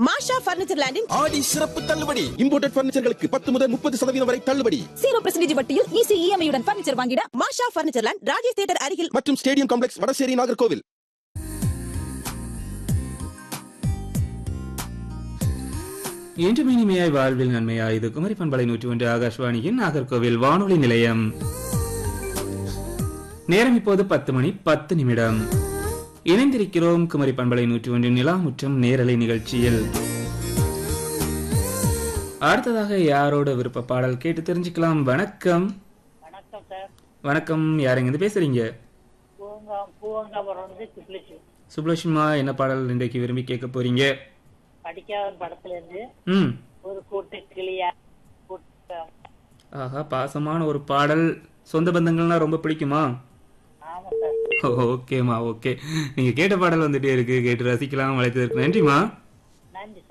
மாஷா furniture லேண்டின் ஆடி சிறப்பு தள்ளுபடி இம்போர்ட்டட் பர்னிச்சர்களுக்கு பத்து முதல் முப்பது சதவீதம் வரை தள்ளுபடி ஜீரோ பர்சன்டேஜ் வட்டியில் ஈஸி இஎம்ஐயுடன் பர்னிச்சர் வாங்கிட Masha furniture land Rajesh theatre அருகில் மற்றும் ஸ்டேடியம் காம்ப்ளெக்ஸ் வடசேரி நாகர்கோவில் இன்று மினிமையாய் வாழ்வில் நன்மையாய் இது குமரி பண்பலை நூற்றி ஒன்று ஆகாஷ்வாணியின் நாகர்கோவில் வானொலி நிலையம் நேரம் இப்போது பத்து மணி பத்து நிமிடம் இணைந்திருக்கிறோம் குமரி பண்பலை நூற்றி ஒன்று நிலா முற்றம் நேரலை நிகழ்ச்சியில் அடுத்ததாக யாரோட விருப்ப பாடல் கேட்டு தெரிஞ்சுக்கலாம் வணக்கம் வணக்கம் சார் வணக்கம் யாருங்க இருந்து பேசுறீங்க பூங்கா பூவங்காபுரம் வந்து சுப்லிச்சு சுப்லட்சுமா என்ன பாடல் இன்றைக்கு விரும்பி கேட்க போறீங்க படிக்காத படத்துல இருந்து ம் ஒரு கூட்டு கிளியா கூட்டு ஆஹா பாசமான ஒரு பாடல் சொந்த பந்தங்கள்னா ரொம்ப பிடிக்குமா ஆமா சார் ஓகேம்மா ஓகே நீங்க கேட்ட பாடல் வந்துட்டே இருக்கு கேட்டு ரசிக்கலாம் அழைத்ததற்கு நன்றிமா நன்றி சார்